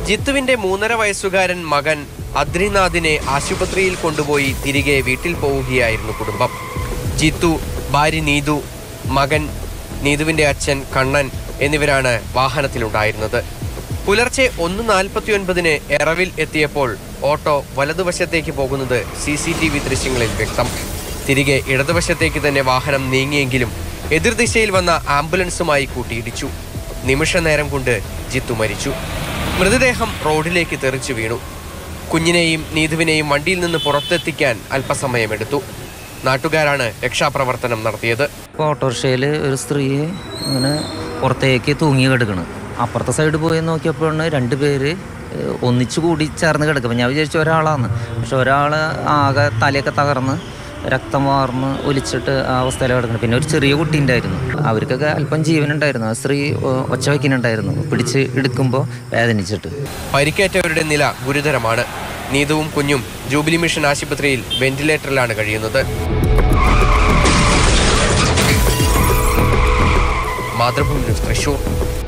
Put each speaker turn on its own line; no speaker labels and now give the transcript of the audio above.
ജിത്തുവിന്റെ മൂന്നര വയസ്സുകാരൻ മകൻ അദ്രിനാഥിനെ ആശുപത്രിയിൽ കൊണ്ടുപോയി തിരികെ വീട്ടിൽ പോവുകയായിരുന്നു കുടുംബം ജിത്തു ഭാര്യ നീതു മകൻ നീതുവിന്റെ അച്ഛൻ കണ്ണൻ എന്നിവരാണ് വാഹനത്തിലുണ്ടായിരുന്നത് പുലർച്ചെ ഒന്ന് നാൽപ്പത്തിയൊൻപതിന് എറവിൽ എത്തിയപ്പോൾ ഓട്ടോ വലതുവശത്തേക്ക് പോകുന്നത് സി സി ടി വി ദൃശ്യങ്ങളിൽ വ്യക്തം തിരികെ ഇടതുവശത്തേക്ക് തന്നെ വാഹനം നീങ്ങിയെങ്കിലും എതിർദിശയിൽ വന്ന ആംബുലൻസുമായി കൂട്ടിയിടിച്ചു നിമിഷ നേരം കൊണ്ട് ജിത്തു മരിച്ചു മൃതദേഹം റോഡിലേക്ക് തെറിച്ചു വീണു കുഞ്ഞിനെയും നീതുവിനെയും വണ്ടിയിൽ നിന്ന് പുറത്തെത്തിക്കാൻ അല്പസമയമെടുത്തു നാട്ടുകാരാണ് രക്ഷാപ്രവർത്തനം നടത്തിയത്
ഇപ്പോൾ ഓട്ടോറിക്ഷയിൽ ഒരു സ്ത്രീയെ ഇങ്ങനെ പുറത്തേക്ക് തൂങ്ങി കിടക്കണ് അപ്പുറത്തെ സൈഡ് പോയി നോക്കിയപ്പോഴാണ് രണ്ട് പേര് ഏഹ്, ഒന്നിച്ചു കൂടി ചേർന്ന് കിടക്കും ഞാൻ വിചാരിച്ചു ഒരാളാണ് പക്ഷെ ഒരാൾ ആകെ തലയൊക്കെ തകർന്ന് രക്തം വാർന്ന് ഒലിച്ചിട്ട് ആ അവസ്ഥയിൽ കിടക്കുന്നു പിന്നെ ഒരു ചെറിയ കുട്ടി ഉണ്ടായിരുന്നു അവർക്കൊക്കെ അല്പം ജീവനുണ്ടായിരുന്നു ആ സ്ത്രീ ഏഹ്, ഒച്ച വയ്ക്കുന്നുണ്ടായിരുന്നു പിടിച്ച് എടുക്കുമ്പോൾ വേദനിച്ചിട്ട്
പരിക്കേറ്റവരുടെ നില ഗുരുതരമാണ് നീതുവും കുഞ്ഞും ജൂബിലി മിഷൻ ആശുപത്രിയിൽ വെന്റിലേറ്ററിലാണ് കഴിയുന്നത് മാതൃഭൂമി ന്യൂസ് തൃശൂർ